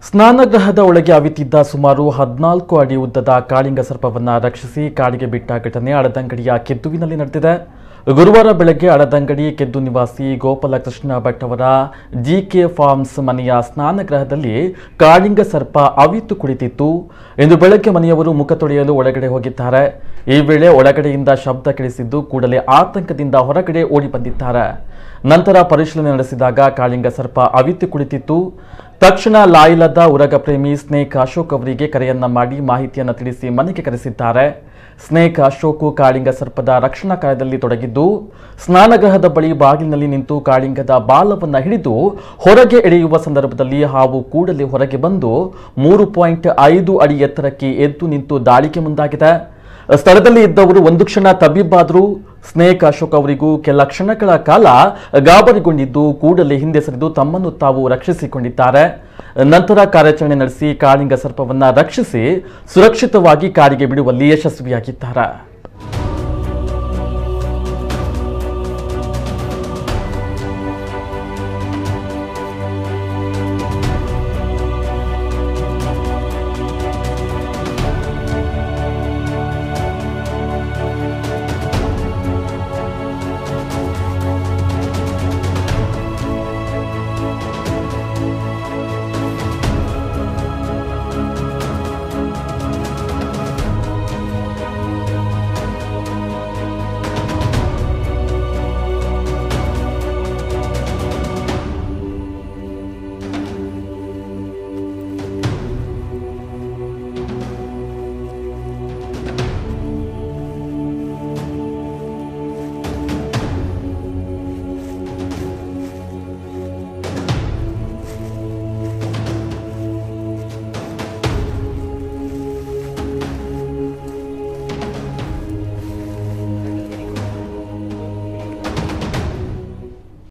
ಸ್ನಾನಗೃಹದ ಒಳಗೆ ಅವಿತಿದ್ದ ಸುಮಾರು ಹದಿನಾಲ್ಕು ಅಡಿ ಉದ್ದದ ಕಾಳಿಂಗ ಸರ್ಪವನ್ನ ರಕ್ಷಿಸಿ ಕಾಡಿಗೆ ಬಿಟ್ಟ ಘಟನೆ ಅಡದಂಗಡಿಯ ಕೆದ್ದುವಿನಲ್ಲಿ ನಡೆದಿದೆ ಗುರುವಾರ ಬೆಳಗ್ಗೆ ಅಡದಂಗಡಿ ಕೆದ್ದು ನಿವಾಸಿ ಗೋಪಾಲಕೃಷ್ಣ ಭಟ್ ಅವರ ಜಿಕೆ ಫಾರ್ಮ್ಸ್ ಮನೆಯ ಸ್ನಾನಗೃಹದಲ್ಲಿ ಕಾಳಿಂಗ ಸರ್ಪ ಅವಿತು ಕುಳಿತಿತ್ತು ಇಂದು ಬೆಳಗ್ಗೆ ಮನೆಯವರು ಮುಖ ತೊಳೆಯಲು ಒಳಗಡೆ ಹೋಗಿದ್ದಾರೆ ಈ ವೇಳೆ ಒಳಗಡೆಯಿಂದ ಶಬ್ದ ಕೇಳಿಸಿದ್ದು ಕೂಡಲೇ ಆತಂಕದಿಂದ ಹೊರಗಡೆ ಓಡಿ ಬಂದಿದ್ದಾರೆ ನಂತರ ಪರಿಶೀಲನೆ ನಡೆಸಿದಾಗ ಕಾಳಿಂಗ ಸರ್ಪ ಅವಿತು ಕುಳಿತಿತ್ತು ತಕ್ಷಣ ಲಾಯಿಲದ ಉರಗ ಪ್ರೇಮಿ ಸ್ನೇಕ್ ಅಶೋಕ್ ಅವರಿಗೆ ಕರೆಯನ್ನ ಮಾಡಿ ಮಾಹಿತಿಯನ್ನು ತಿಳಿಸಿ ಮನೆಗೆ ಕರೆಸಿದ್ದಾರೆ ಸ್ನೇಕ್ ಅಶೋಕ್ ಕಾಳಿಂಗ ಸರ್ಪದ ರಕ್ಷಣಾ ಕಾರ್ಯದಲ್ಲಿ ತೊಡಗಿದ್ದು ಸ್ನಾನಗೃಹದ ಬಳಿ ಬಾಗಿಲಿನಲ್ಲಿ ನಿಂತು ಕಾಳಿಂಗದ ಬಾಲವನ್ನ ಹಿಡಿದು ಹೊರಗೆ ಎಳೆಯುವ ಸಂದರ್ಭದಲ್ಲಿ ಹಾವು ಕೂಡಲೇ ಹೊರಗೆ ಬಂದು ಮೂರು ಪಾಯಿಂಟ್ ಐದು ಅಡಿ ಎತ್ತರಕ್ಕೆ ಎದ್ದು ನಿಂತು ದಾಳಿಗೆ ಮುಂದಾಗಿದೆ ಸ್ಥಳದಲ್ಲಿ ಇದ್ದವರು ಒಂದು ಕ್ಷಣ ತಬ್ಬಿಬ್ಬಾದರೂ ಸ್ನೇಕ್ ಅಶೋಕ್ ಅವರಿಗೂ ಕೆಲ ಕ್ಷಣಗಳ ಕಾಲ ಗಾಬರಿಗೊಂಡಿದ್ದು ಕೂಡಲೇ ಹಿಂದೆ ಸರಿದು ತಮ್ಮನ್ನು ತಾವು ರಕ್ಷಿಸಿಕೊಂಡಿದ್ದಾರೆ ನಂತರ ಕಾರ್ಯಾಚರಣೆ ನಡೆಸಿ ಕಾಳಿಂಗ ಸರ್ಪವನ್ನ ರಕ್ಷಿಸಿ ಸುರಕ್ಷಿತವಾಗಿ ಕಾಡಿಗೆ ಬಿಡುವಲ್ಲಿ ಯಶಸ್ವಿಯಾಗಿದ್ದಾರೆ